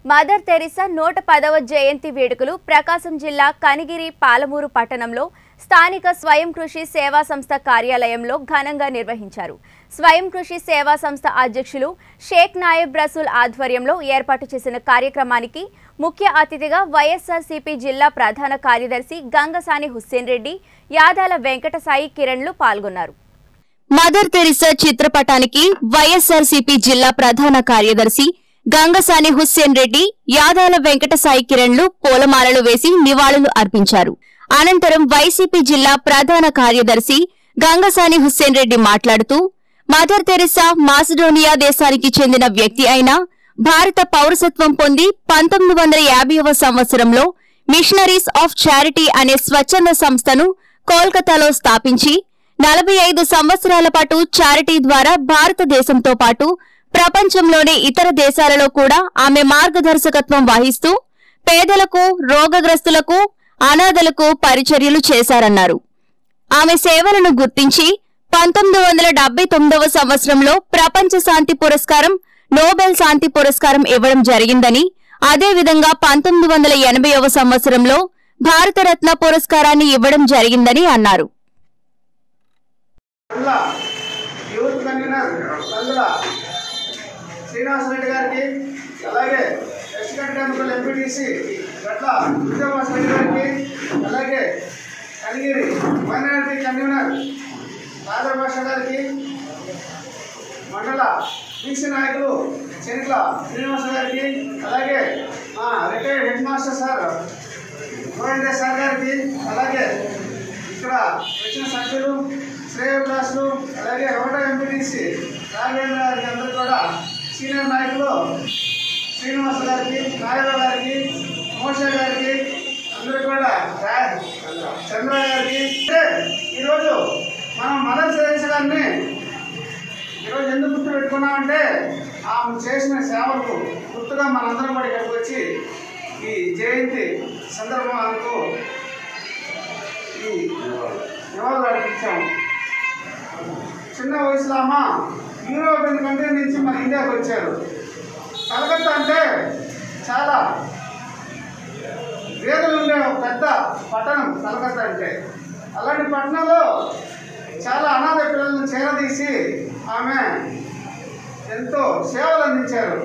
mother Teresa నూట పదవ జయంతి వేడుకలు ప్రకాశం జిల్లా కనిగిరి పాలమూరు పట్టణంలో స్థానిక స్వయం కృషి సేవా సంస్థ కార్యాలయంలో ఘనంగా నిర్వహించారు స్వయం కృషి సేవా సంస్థ అధ్యక్షులు షేక్ నాయబ్ రసూల్ ఆధ్వర్యంలో ఏర్పాటు చేసిన కార్యక్రమానికి ముఖ్య అతిథిగా వైఎస్ఆర్సీపీ జిల్లా ప్రధాన కార్యదర్శి గంగసాని హుస్సేన్ రెడ్డి యాదాల వెంకటసాయి కిరణ్లు పాల్గొన్నారు మదర్ తెరిసా చిత్రపటానికి వైఎస్ఆర్సీపీ జిల్లా ప్రధాన కార్యదర్శి గంగసాని హుస్సేన్ రెడ్డి యాదాల వెంకట సాయి కిరణ్లు పూలమాలలు వేసి నివాళులు అర్పించారు అనంతరం వైసీపీ జిల్లా ప్రధాన కార్యదర్శి గంగసాని హుస్సేన్ రెడ్డి మాట్లాడుతూ మదర్ తెరిసా మాసిడోనియా దేశానికి చెందిన వ్యక్తి అయిన భారత పౌరసత్వం పొంది పంతొమ్మిది వందల యాభైవ సంవత్సరంలో మిషనరీస్ ఆఫ్ చారిటీ అనే స్వచ్ఛంద సంస్థను కోల్కతాలో స్థాపించి నలభై ఐదు సంవత్సరాల పాటు చారిటీ ద్వారా భారతదేశంతో పాటు ప్రపంచంలోని ఇతర దేశాలలో కూడా ఆమె మార్గదర్శకత్వం వహిస్తూ పేదలకు రోగగ్రస్తులకు అనాథలకు పరిచర్యలు చేశారన్నారు ఆమె సేవలను గుర్తించి పంతొమ్మిది వందల డెబ్బై తొమ్మిదవ సంవత్సరంలో ప్రపంచ శాంతి పురస్కారం నోబెల్ శాంతి పురస్కారం ఇవ్వడం జరిగిందని అదేవిధంగా పంతొమ్మిది వందల ఎనభైవ సంవత్సరంలో భారతరత్న పురస్కారాన్ని ఇవ్వడం జరిగిందని అన్నారు అందులో యూత్ కన్వీనర్ అందుల శ్రీనివాసరెడ్డి గారికి అలాగే ఎస్టికెట్ ఎన్నికల ఎంపీటీసీ గట్ల విజయవాస రెడ్డి గారికి అలాగే కనిగిరి మైనారిటీ కన్వీనర్ రాజర్ భాష గారికి మండల బీసీ నాయకులు చెనిట్ల శ్రీనివాస గారికి అలాగే మా retired head master sir Govinda sir గారికి అలాగే ఇక్కడ వచ్చిన సభ్యులు శ్రేయభిలాసులు అలాగే హోటా ఎంపీటీసీ రాఘవేంద్ర గారికి అందరూ కూడా సీనియర్ నాయకులు శ్రీనివాస గారికి నాగరావు గారికి మోష గారికి అందరూ కూడా రా- చంద్ర గారికి అంటే ఈరోజు మనం మదర్ తెరేసా గారిని ఈరోజు ఎందుకు గుర్తు పెట్టుకున్నామంటే ఆమె చేసిన సేవలకు గుర్తుగా మనందరం కూడా ఇక్కడికి వచ్చి ఈ జయంతి సందర్భంలో ఈ నివాళులు అర్పించాము చిన్న వయసులో అమ్మ యూరోపియన్ కంట్రీ నుంచి మన ఇండియాకి వచ్చారు కలకత్తా అంటే చాలా వేదలు ఉండే ఒక పెద్ద పట్టణం కలకత్తా అంటే అలాంటి పట్టణంలో చాలా అనాథ పిల్లలను చేరదీసి ఆమె ఎంతో సేవలు అందించారు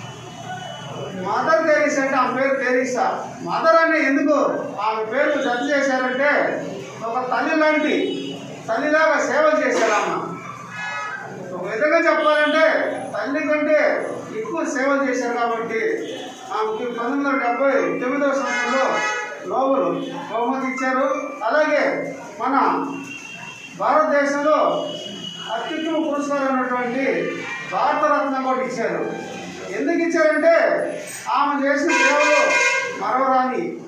మదర్ తెరీసా అంటే ఆమె పేరు తెరీసా మదర్ అని ఎందుకు ఆమె పేరు జత చేశారంటే ఒక తల్లి లాంటి తల్లిలాగా సేవలు చేశారు ఆమె ఒక విధంగా చెప్పాలంటే తల్లి కంటే ఎక్కువ సేవలు చేశారు కాబట్టి ఆమెకి పంతొమ్మిది వందల డెబ్బై తొమ్మిదవ సంవత్సరంలో నోబెల్ బహుమతి ఇచ్చారు అలాగే మన భారతదేశంలో అత్యుత్తమ పురస్కారం ఉన్నటువంటి భారతరత్న కూడా ఇచ్చారు ఎందుకు ఇచ్చారంటే ఆమె చేసిన సేవలు మరవరాని